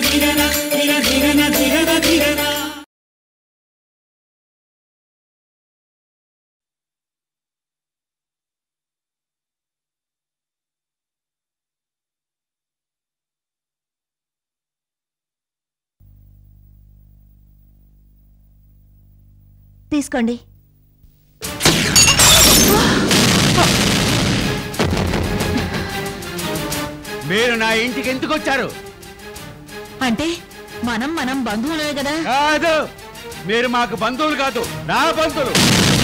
తీసుకోండి మీరు నా ఇంటికి ఎందుకు వచ్చారు అంటే మనం మనం బంధువులే కదా కాదు మీరు మాకు బంధువులు కాదు నా బంధువులు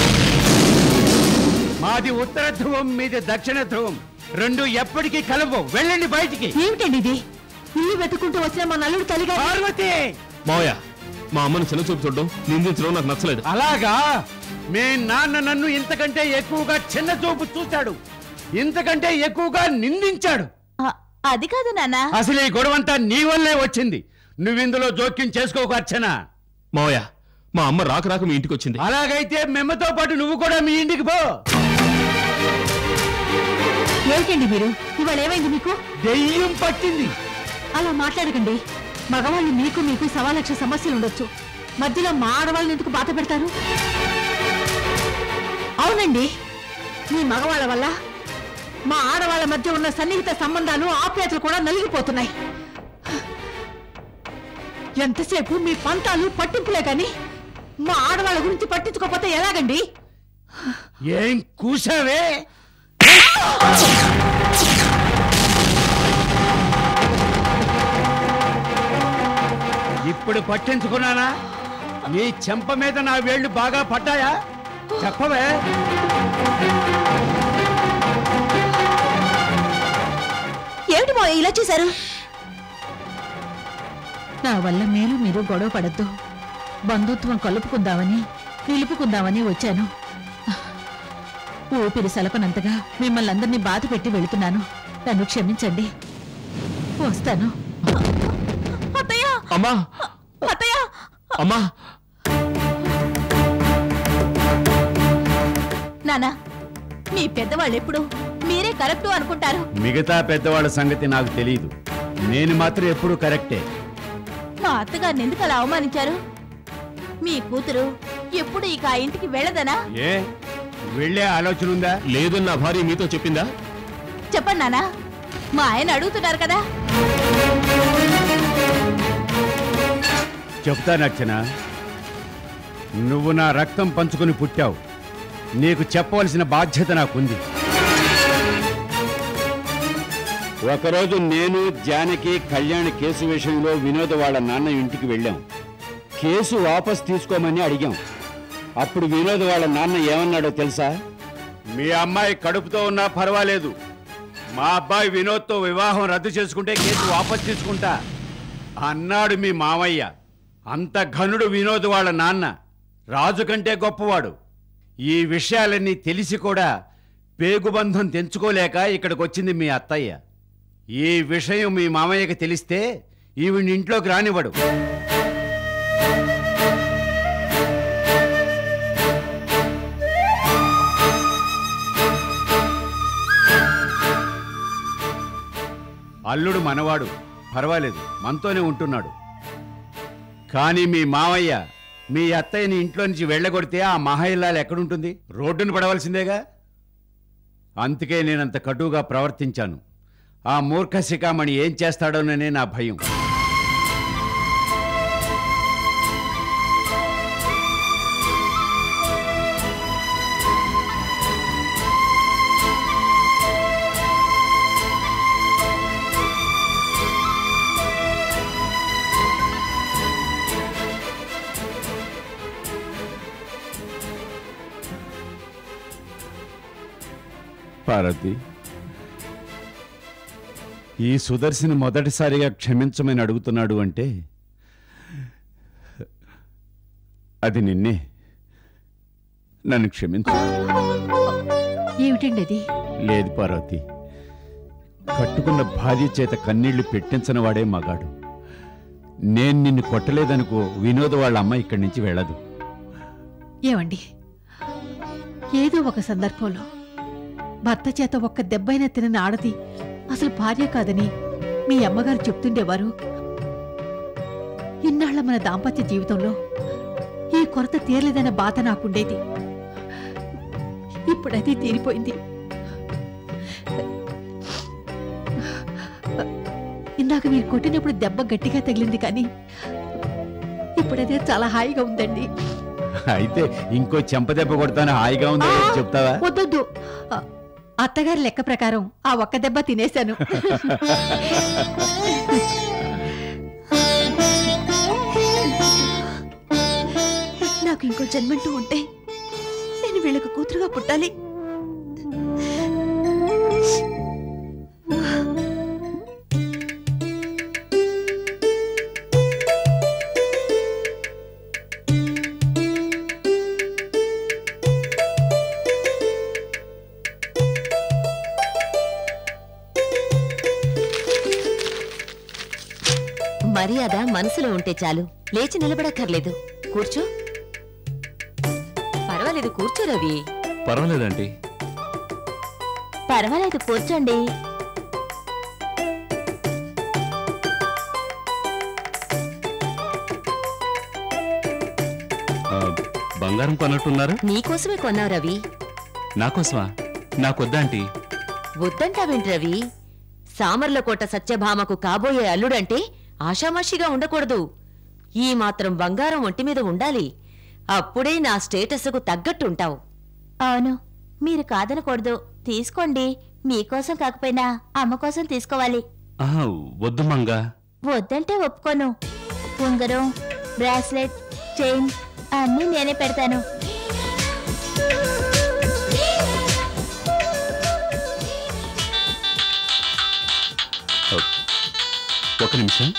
మాది ఉత్తర ధ్రువం మీది దక్షిణ ధ్రువం రెండు ఎప్పటికీ కలవు వెళ్ళండి బయటికి ఏమిటండి ఇది ఇల్లు వెతుకుంటూ వచ్చిన మా నలుగురు తల్లిగా పార్వతి మావయ్య మా అమ్మని చిన్న చూపు చూడడం నిందించడం నాకు నచ్చలేదు అలాగా మీ నాన్న నన్ను ఇంతకంటే ఎక్కువగా చిన్న చూపు చూశాడు ఇంతకంటే ఎక్కువగా నిందించాడు అది కాదు నాన్న అసలు ఈ గొడవంతా నీ వల్లే వచ్చింది నువ్విందులో జోక్యం చేసుకోకు అర్చన మావయ్య మా అమ్మ రాక రాక మీ ఇంటికి వచ్చింది అలాగైతే మెమ్మతో పాటు నువ్వు కూడా మీ ఇంటికి పో ఏమిటండి మీరు ఇవాళ ఏమైంది మీకు దెయ్యం పట్టింది అలా మాట్లాడకండి మగవాళ్ళు మీకు మీకు సవా లక్ష సమస్యలు ఉండొచ్చు మధ్యలో మా ఆడవాళ్ళని ఎందుకు బాధ పెడతారు అవునండి మీ మగవాళ్ళ వల్ల మా ఆడవాళ్ళ మధ్య ఉన్న సన్నిహిత సంబంధాలు ఆప్యాయతలు కూడా నలిగిపోతున్నాయి ఎంతసేపు మీ పంతాలు పట్టింపులే కానీ మా ఆడవాళ్ళ గురించి పట్టించుకోకపోతే ఎలాగండి ఏం కూసావే ఇప్పుడు పట్టించుకున్నానా నీ చెంప మీద నా వేళ్లు బాగా పడ్డాయా చెప్పవే ఏమిటి మా ఇలా చేశారు నా వల్ల మీరు మీరు గొడవ పడద్దు బంధుత్వం కలుపుకుందామని నిలుపుకుందామని వచ్చాను ఊపిరి సలపనంతగా మిమ్మల్ని అందరినీ బాధ పెట్టి వెళుతున్నాను నన్ను క్షమించండి వస్తాను అత్తయ్య అమ్మా అత్తయ్య అమ్మా నానా మీ పెద్దవాళ్ళు ఎప్పుడు మీరే కరెక్టు అనుకుంటారు మిగతా పెద్దవాళ్ళ సంగతి నాకు తెలియదు నేను మాత్రం ఎప్పుడూ కరెక్టే మా అత్తగారిని ఎందుకు అలా అవమానించారు మీ కూతురు ఎప్పుడు ఇక ఆ ఇంటికి వెళ్ళదనా ఏ వెళ్ళే ఆలోచన ఉందా లేదని నా భార్య మీతో చెప్పిందా చెప్పండి నానా మా ఆయన అడుగుతున్నారు కదా చెప్తాను అర్చన నువ్వు నా రక్తం పంచుకొని పుట్టావు నీకు చెప్పవలసిన బాధ్యత నాకుంది ఒకరోజు నేను జానకి కళ్యాణ్ కేసు విషయంలో వినోద్ వాళ్ళ నాన్న ఇంటికి వెళ్ళాం కేసు వాపస్ తీసుకోమని అడిగాం అప్పుడు వినోద్ వాళ్ళ నాన్న ఏమన్నాడో తెలుసా మీ అమ్మాయి కడుపుతో ఉన్నా పర్వాలేదు మా అబ్బాయి వినోద్తో వివాహం రద్దు చేసుకుంటే కేసు వాపస్ తీసుకుంటా అన్నాడు మీ మామయ్య అంత ఘనుడు వినోద్ వాళ్ళ నాన్న రాజు కంటే గొప్పవాడు ఈ విషయాలన్నీ తెలిసి కూడా పేగుబంధం తెంచుకోలేక ఇక్కడికి వచ్చింది మీ అత్తయ్య ఈ విషయం మీ మామయ్యకి తెలిస్తే ఈవిని ఇంట్లోకి రానివ్వడు అల్లుడు మనవాడు పర్వాలేదు మనతోనే ఉంటున్నాడు కానీ మీ మావయ్య మీ అత్తయ్యని ఇంట్లో నుంచి వెళ్ళగొడితే ఆ మహాయిల్లాలు ఎక్కడుంటుంది రోడ్డును పడవలసిందేగా అందుకే నేనంత కటువుగా ప్రవర్తించాను ఆ మూర్ఖ శిఖామణి ఏం చేస్తాడోననే నా భయం పార్వతి ఈ సుదర్శిని మొదటిసారిగా క్షమించమని అడుగుతున్నాడు అంటే అది నిన్నే నన్ను క్షమించు ఏమిటండి అది లేదు పార్వతి కట్టుకున్న భార్య చేత కన్నీళ్లు పెట్టించని వాడే మగాడు నేను నిన్ను కొట్టలేదనుకో వినోద్ వాళ్ళ అమ్మ ఇక్కడి నుంచి వెళ్ళదు ఏమండి ఏదో ఒక సందర్భంలో భర్త చేత ఒక్క దెబ్బైనా తినని ఆడది అసలు భార్య కాదని మీ అమ్మగారు చెప్తుండేవారు ఇన్నాళ్ల మన దాంపత్య జీవితంలో ఈ కొరత తీరలేదన్న బాధ నాకుండేది ఇప్పుడది తీరిపోయింది ఇందాక మీరు కొట్టినప్పుడు దెబ్బ గట్టిగా తగిలింది కానీ ఇప్పుడదే చాలా హాయిగా ఉందండి అయితే ఇంకో చెంపదెబ్బ కొడతాను హాయిగా ఉందా ఆ! చెప్తావా వద్దొద్దు ఆ, అత్తగారి లెక్క ప్రకారం ఆ ఒక్క దెబ్బ తినేశాను నాకు ఇంకో జన్మంటూ ఉంటే నేను వీళ్ళకు కూతురుగా పుట్టాలి మర్యాద మనసులో ఉంటే చాలు లేచి నిలబడక్కర్లేదు కూర్చో పర్వాలేదు కూర్చో రవి పర్వాలేదండి పర్వాలేదు కూర్చోండి ఆ, బంగారం కొన్నట్టున్నారు నీకోసమే కొన్నావు రవి నాకోసమా నాకొద్దా ఆంటీ వద్దంటావేంటి రవి సామర్లకోట సత్యభామకు కాబోయే అల్లుడంటే ఆషామాషిగా ఉండకూడదు ఈ మాత్రం బంగారం ఒంటి మీద ఉండాలి అప్పుడే నా స్టేటస్కు తగ్గట్టుంటావు అవును మీరు కాదనకూడదు తీసుకోండి మీకోసం కాకపోయినా అమ్మ కోసం తీసుకోవాలి ఆహా, వద్దు మంగా వద్దంటే ఒప్పుకోను ఉంగరం బ్రాస్లెట్ చైన్ అన్నీ నేనే పెడతాను ఒక నిమిషం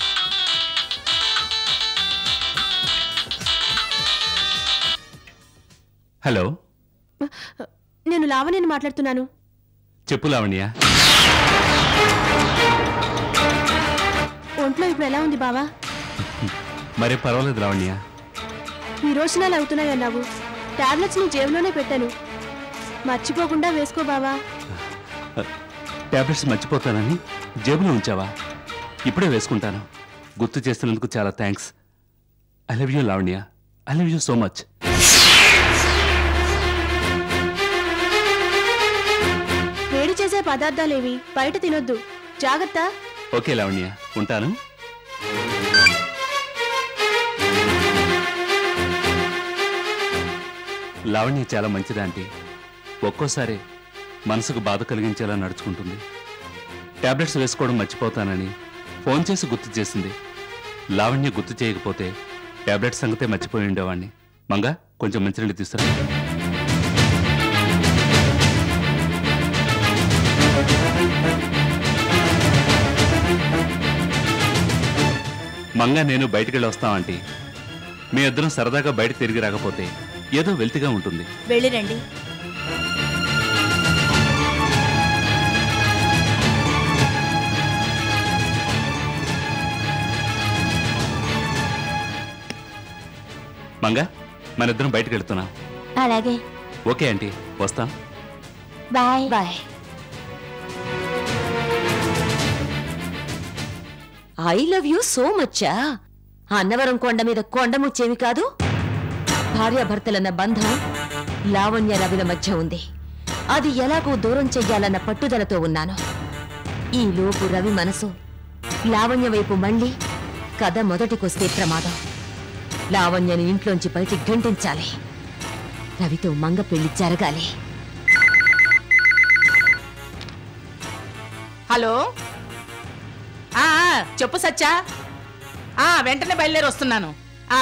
హలో నేను లావణ్యని మాట్లాడుతున్నాను చెప్పు లావణ్య ఒంట్లో ఇప్పుడు ఎలా ఉంది బావా మరే పర్వాలేదు లావణ్య ఈ రోజునాలు అవుతున్నాయన్నావు టాబ్లెట్స్ నీ జేబులోనే పెట్టాను మర్చిపోకుండా వేసుకో బావా టాబ్లెట్స్ మర్చిపోతానని జేబులో ఉంచావా ఇప్పుడే వేసుకుంటాను గుర్తు చేస్తున్నందుకు చాలా thanks I love you Lavanya I love you so much వేడి చేసే పదార్థాలేవి బయట తినొద్దు జాగ్రత్త ఓకే లావణ్య ఉంటాను లావణ్య చాలా మంచిది ఆంటీ ఒక్కోసారి మనసుకు బాధ కలిగించేలా నడుచుకుంటుంది టాబ్లెట్స్ వేసుకోవడం మర్చిపోతానని ఫోన్ చేసి గుర్తు చేసింది లావణ్య గుర్తు చేయకపోతే టాబ్లెట్స్ సంగతే మర్చిపోయి ఉండేవాణ్ణి మంగా కొంచెం మంచినీళ్ళు తీసుకురా మంగా నేను బయటికెళ్ళి వస్తాం ఆంటీ మీ ఇద్దరం సరదాగా బయట తిరిగి రాకపోతే ఏదో వెల్తిగా ఉంటుంది వెళ్ళిరండి మంగా మన ఇద్దరం బయటకు వెళ్తున్నాం అలాగే ఓకే ఆంటీ వస్తాం bye bye I love you so much Annavaram కొండ మీద కొండ ముచ్చేమి కాదు భార్యాభర్తలన్న బంధం లావణ్య రవిల మధ్య ఉంది అది ఎలాగో దూరం చెయ్యాలన్న పట్టుదలతో ఉన్నాను ఈ లోపు రవి మనసు లావణ్య వైపు మళ్ళీ కథ మొదటికొస్తే ప్రమాదం లావణ్యని ఇంట్లోంచి బయటికి గంటించాలి రవితో మంగ పెళ్లి జరగాలి హలో ఆ, ఆ, చెప్పు సచ్చా ఆ వెంటనే బయలుదేరి వస్తున్నాను ఆ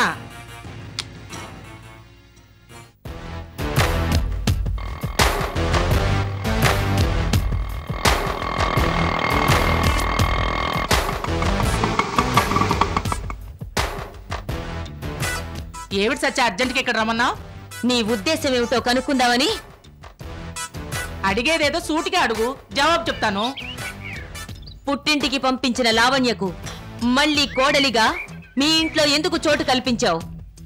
ఏమిటి సచ్చా అర్జెంట్కి ఇక్కడ రమ్మన్నావు నీ ఉద్దేశం ఏమిటో కనుక్కుందామని అడిగేదేదో సూటిగా అడుగు జవాబు చెప్తాను పుట్టింటికి పంపించిన లావణ్యకు మళ్ళీ కోడలిగా మీ ఇంట్లో ఎందుకు చోటు కల్పించావు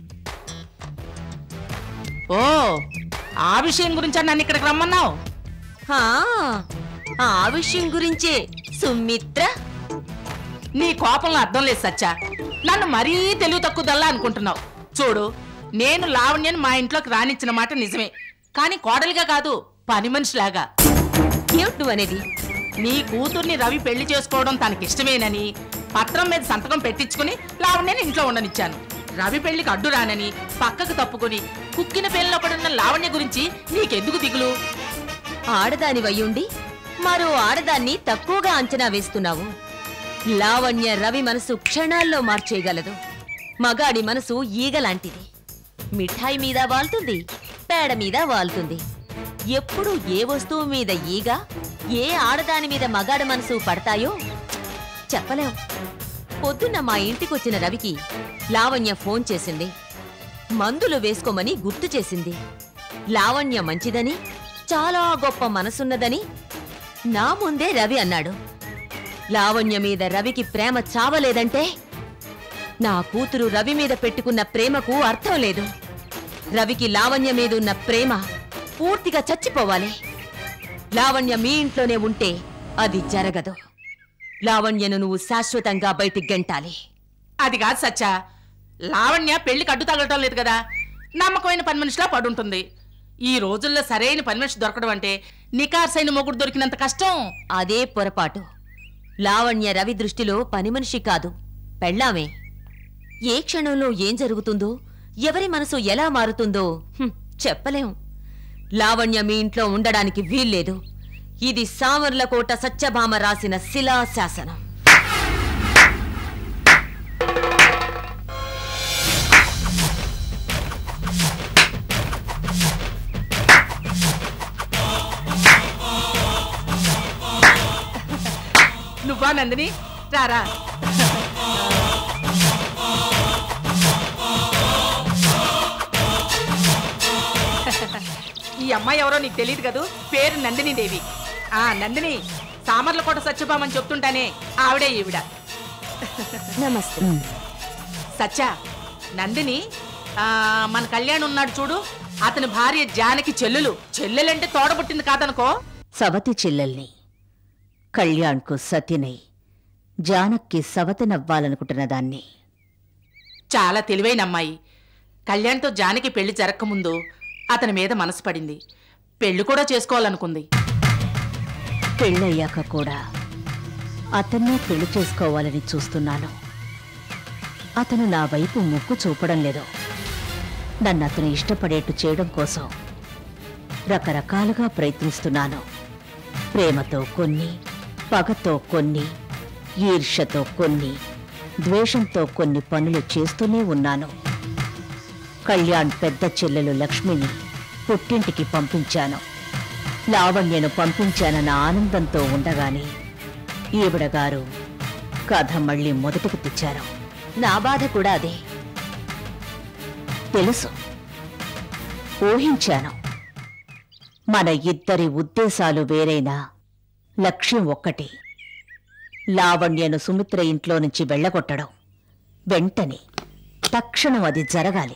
ఓ ఆ విషయం గురించి నన్ను ఇక్కడికి రమ్మన్నావు ఆ విషయం గురించే సుమిత్ర నీ కోపంలో అర్థం లేదు సచ్చా నన్ను మరీ తెలివి తక్కువదల్లా అనుకుంటున్నావు చూడు నేను లావణ్యని మా ఇంట్లోకి రానిచ్చిన మాట నిజమే కానీ కోడలిగా కాదు పని మనిషిలాగా ఏమిటి నువ్వు అనేది నీ కూతుర్ని రవి పెళ్లి చేసుకోవడం తనకిష్టమేనని పత్రం మీద సంతకం పెట్టించుకుని లావణ్యని ఇంట్లో ఉండనిచ్చాను రవి పెళ్లికి అడ్డు రానని పక్కకు తప్పుకొని కుక్కిన పెళ్లిలో పడున్న లావణ్య గురించి నీకెందుకు దిగులు ఆడదాని వయ్యుండి మరో ఆడదాన్ని తక్కువగా అంచనా వేస్తున్నావు లావణ్య రవి మనసు క్షణాల్లో మార్చేయగలదు మగాడి మనసు ఈగలాంటిది మిఠాయి మీద వాల్తుంది పేడ మీద వాల్తుంది ఎప్పుడు ఏ వస్తువు మీద ఈగ ఏ ఆడదాని మీద మగాడి మనసు పడతాయో చెప్పలేం పొద్దున్న మా ఇంటికొచ్చిన రవికి లావణ్య ఫోన్ చేసింది మందులు వేసుకోమని గుర్తు చేసింది లావణ్య మంచిదని చాలా గొప్ప మనసున్నదని నా ముందే రవి అన్నాడు లావణ్య మీద రవికి ప్రేమ చావలేదంటే నా కూతురు రవి మీద పెట్టుకున్న ప్రేమకు అర్థం లేదు రవికి లావణ్య మీద ఉన్న ప్రేమ పూర్తిగా చచ్చిపోవాలి లావణ్య మీ ఇంట్లోనే ఉంటే అది జరగదు లావణ్యను నువ్వు శాశ్వతంగా బయటికి గెంటాలి అది కాదు సచ్చా లావణ్య పెళ్లికి అడ్డు తగలటం లేదు కదా నమ్మకమైన పని మనిషిలా పడుంటుంది ఈ రోజుల్లో సరైన పని మనిషి దొరకడం అంటే నికార్సైన మొగుడు దొరికినంత కష్టం అదే పొరపాటు లావణ్య రవి దృష్టిలో పని మనిషి కాదు పెళ్ళామే ఏ క్షణంలో ఏం జరుగుతుందో ఎవరి మనసు ఎలా మారుతుందో హ్మ్, చెప్పలేం లావణ్య మీ ఇంట్లో ఉండడానికి వీల్లేదు ఇది సామర్లకోట సత్యభామ రాసిన శిలాశాసనం నువ్వా నందిని రారా ఈ అమ్మాయి ఎవరో నీకు తెలియదు కదూ పేరు నందిని దేవి ఆ నందిని సామర్లకోట సత్యభామని చెప్తుంటానే ఆవిడే ఈవిడ నమస్తే సత్య నందిని ఆ, మన కళ్యాణ్ ఉన్నాడు చూడు అతని భార్య జానకి చెల్లెలు చెల్లెలంటే తోడబుట్టింది కాదనుకో సవతి చెల్లెల్ని కళ్యాణ్కు సతినై జానక్కి సవతినవ్వాలనుకుంటున్న దాన్ని చాలా తెలివైన అమ్మాయి కళ్యాణ్తో జానకి పెళ్లి జరగకముందు అతని మీద మనసు పడింది పెళ్లి కూడా చేసుకోవాలనుకుంది పెళ్ళయ్యాక కూడా అతన్నే పెళ్లి చేసుకోవాలని చూస్తున్నాను అతను నా వైపు ముక్కు చూపడం లేదు నన్ను అతను ఇష్టపడేట్టు చేయడం కోసం రకరకాలుగా ప్రయత్నిస్తున్నాను ప్రేమతో కొన్ని పగతో కొన్ని ఈర్ష్యతో కొన్ని ద్వేషంతో కొన్ని పనులు చేస్తూనే ఉన్నాను కళ్యాణ్ పెద్ద చెల్లెలు లక్ష్మిని పుట్టింటికి పంపించాను లావణ్యను పంపించానన్న ఆనందంతో ఉండగానే ఈవిడ గారు కథ మళ్ళీ మొదటికి తెచ్చారు నా బాధ కూడా అదే తెలుసు ఊహించాను మన ఇద్దరి ఉద్దేశాలు వేరైనా లక్ష్యం ఒక్కటి లావణ్యను సుమిత్ర ఇంట్లో నుంచి వెళ్ళగొట్టడం వెంటనే తక్షణం అది జరగాలి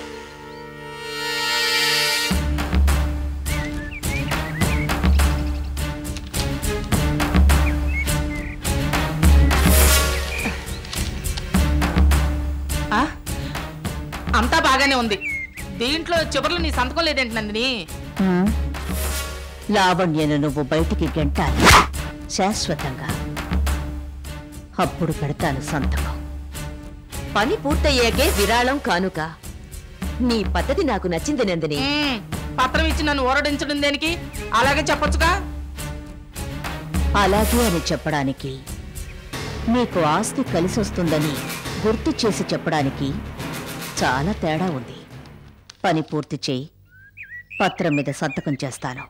ఆ? అంతా బాగానే ఉంది దీంట్లో చివర్లో నీ సంతకం లేదేంటి నందిని హ్మ్? లావణ్యను నువ్వు బయటికి గెంటాలి శాశ్వతంగా అప్పుడు పెడతాను సంతకం పని పూర్తయ్యాకే విరాళం కానుక నీ పద్ధతి నాకు నచ్చింది నందిని మ్మ్. పత్రం ఇచ్చి నన్ను ఓరడించడం దేనికి అలాగే చెప్పొచ్చుగా అలాగే అని చెప్పడానికి నీకు ఆస్తి కలిసొస్తుందని గుర్తు చేసి చెప్పడానికి చాలా తేడా ఉంది పని పూర్తి చేయి పత్రం మీద సంతకం చేస్తాను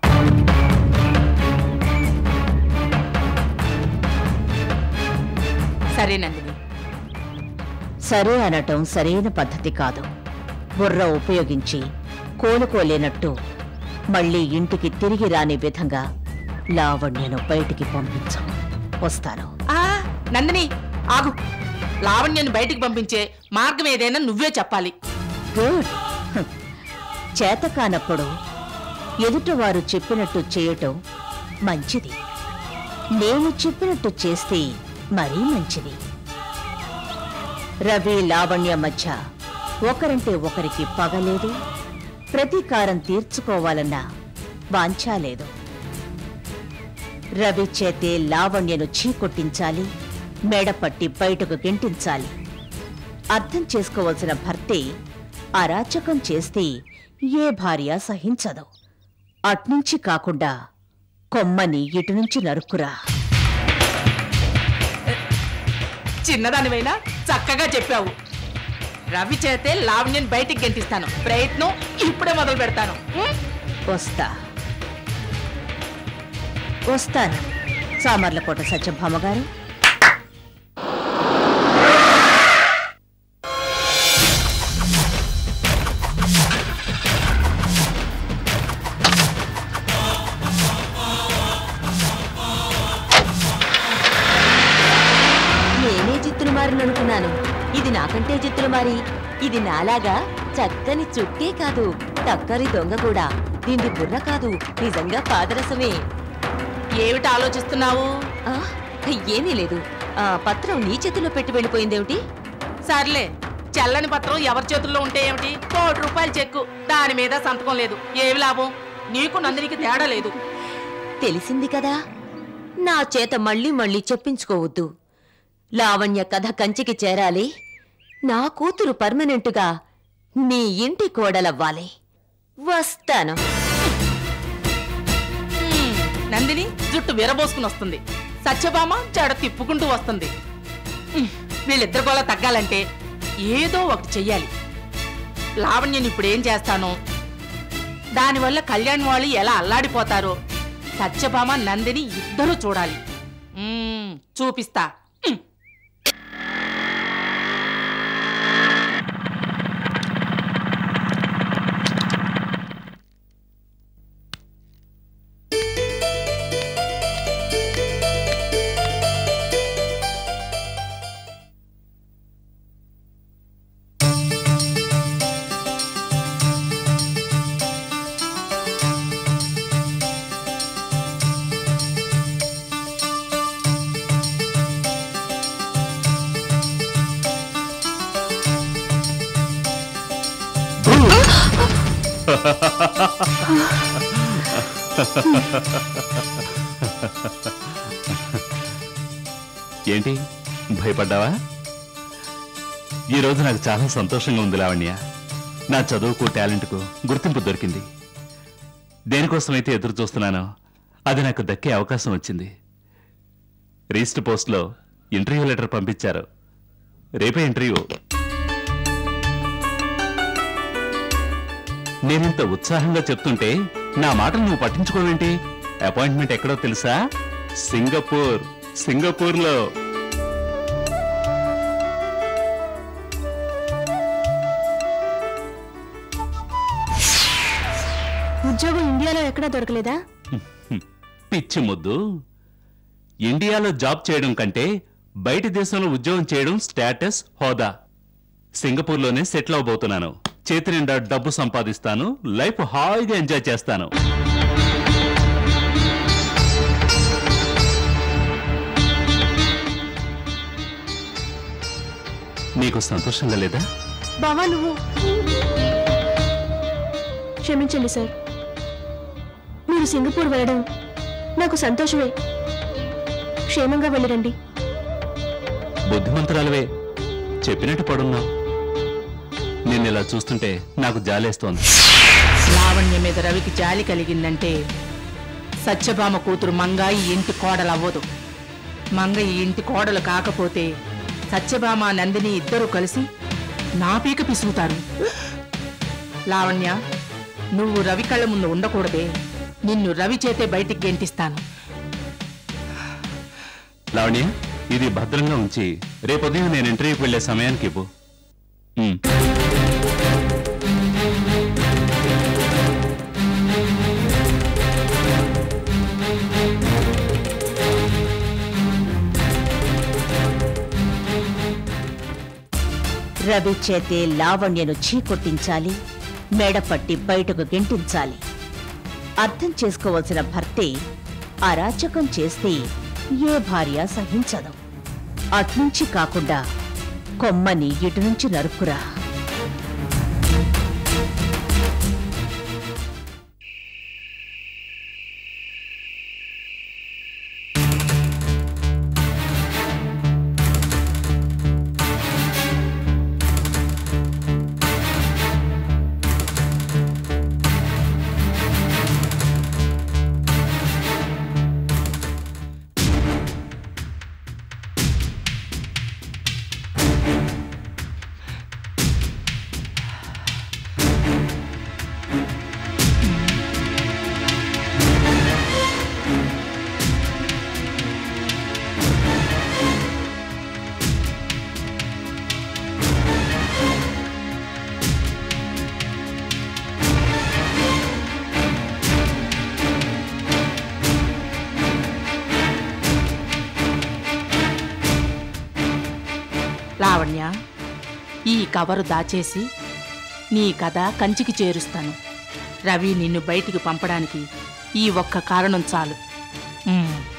సరే నందిని సరే అనటం సరైన పద్ధతి కాదు బుర్ర ఉపయోగించి కోలుకోలేనట్టు మళ్ళీ ఇంటికి తిరిగి రాని విధంగా లావణ్యను బయటికి పంపించు వస్తాను ఆ నందిని ఆగు లావణ్యను బయటికి పంపించే మార్గం ఏదైనా నువ్వే చెప్పాలి గుడ్ హ్. చేత కానప్పుడు ఎదుటివారు చెప్పినట్టు చేయటం మంచిది నేను చెప్పినట్టు చేస్తే మరీ మంచిది రవి లావణ్య మధ్య ఒకరంటే ఒకరికి పగలేదు ప్రతీకారం తీర్చుకోవాలన్న వాంఛ లేదు రవి చేతే లావణ్యను చీకొట్టించాలి మెడపట్టి బయటకు గెంటించాలి అర్థం చేసుకోవలసిన భర్తే అరాచకం చేస్తే ఏ భార్య సహించదు అట్నుంచి కాకుండా కొమ్మని ఇటు నుంచి నరుక్కురా చిన్నదానివైనా చక్కగా చెప్పావు రవి చేతే లావణ్యం బయటికి గెంటిస్తాను ప్రయత్నం ఇప్పుడే మొదలు పెడతాను ఉం? వస్తా వస్తాను సామర్లకోట సత్యభామ గారు నేనే జిత్తులు మారిననుకున్నాను ఇది నాకంటే జిత్తులు మారి ఇది నాలాగా చక్కని చుక్కే కాదు టక్కరి దొంగ కూడా దీని బుర్ర కాదు నిజంగా పాదరసమే ఏమిటి ఆలోచిస్తున్నావు ఆ, ఏమీ లేదు ఆ పత్రం నీ చేతిలో పెట్టి వెళ్ళిపోయిందేమిటి సర్లే చల్లని పత్రం ఎవరి చేతుల్లో ఉంటే ఏమిటి కోటి రూపాయల చెక్కు దాని మీద సంతకం లేదు ఏమి లాభం నీకు నందినికి తేడా లేదు తెలిసింది కదా నా చేత మళ్ళీ మళ్ళీ చెప్పించుకోవద్దు లావణ్య కథ కంచికి చేరాలి నా కూతురు పర్మనెంటుగా నీ ఇంటి కోడలవ్వాలి వస్తాను హ్మ్, నందిని జుట్టు విరబోసుకుని వస్తుంది సత్యభామ జడ తిప్పుకుంటూ వస్తుంది హ్మ్, వీళ్ళిద్దరు కూడా తగ్గాలంటే ఏదో ఒకటి చెయ్యాలి లావణ్యని ఇప్పుడు ఏం చేస్తాను దానివల్ల కళ్యాణ్ వాళ్ళు ఎలా అల్లాడిపోతారో సత్యభామ నందిని ఇద్దరూ చూడాలి మ్మ్, చూపిస్తా హ్మ్. ఏంటి భయపడ్డావా ఈరోజు నాకు చాలా సంతోషంగా ఉంది లావణ్య నా చదువుకు టాలెంట్కు గుర్తింపు దొరికింది దేనికోసమైతే ఎదురు చూస్తున్నానో అది నాకు దక్కే అవకాశం వచ్చింది రిజిస్టర్ పోస్ట్లో ఇంటర్వ్యూ లెటర్ పంపించారు రేపే ఇంటర్వ్యూ నేనింత ఉత్సాహంగా చెప్తుంటే నా మాట నువ్వు పట్టించుకోవేంటి అపాయింట్మెంట్ ఎక్కడో తెలుసా సింగపూర్ సింగపూర్లో ఉద్యోగం ఇండియాలో ఎక్కడా దొరకలేదా పిచ్చి ముద్దు ఇండియాలో జాబ్ చేయడం కంటే బయటి దేశంలో ఉద్యోగం చేయడం స్టేటస్ హోదా సింగపూర్లోనే సెటిల్ అవబోతున్నాను చేతి నిండా డబ్బు సంపాదిస్తాను లైఫ్ హాయిగా ఎంజాయ్ చేస్తాను నీకు సంతోషంగా లేదా బావా నువ్వు క్షమించండి సార్ మీరు సింగపూర్ వెళ్ళడం నాకు సంతోషమే క్షేమంగా వెళ్ళిరండి బుద్ధిమంతురాలవే చెప్పినట్టు పడున్నావు నిన్ను ఇలా చూస్తుంటే నాకు జాలేస్తోంది లావణ్య మీద రవికి జాలి కలిగిందంటే సత్యభామ కూతురు మంగ ఈ ఇంటి కోడలు అవ్వదు మంగ ఈ ఇంటి కోడలు కాకపోతే సత్యభామ నందిని ఇద్దరు కలిసి నా పీక పిసుగుతారు లావణ్య నువ్వు రవి కళ్ళ ముందు ఉండకూడదే నిన్ను రవి చేతే బయటికి గెంటిస్తాను లావణ్య ఇది భద్రంగా ఉంచి రేపొద్దున నేను ఇంటర్వ్యూకి వెళ్ళే సమయానికి ఇవ్వు ఉమ్. రవి చేతే లావణ్యను చీకొట్టించాలి మెడపట్టి బయటకు గెంటించాలి అర్థం చేసుకోవలసిన భర్తే అరాచకం చేస్తే ఏ భార్య సహించదు అట్నుంచి కాకుండా కొమ్మని ఇటు నుంచి నరుక్కురా లావణ్య ఈ కవరు దాచేసి నీ కథ కంచికి చేరుస్తాను రవి నిన్ను బయటికి పంపడానికి ఈ ఒక్క కారణం చాలు ఉమ్.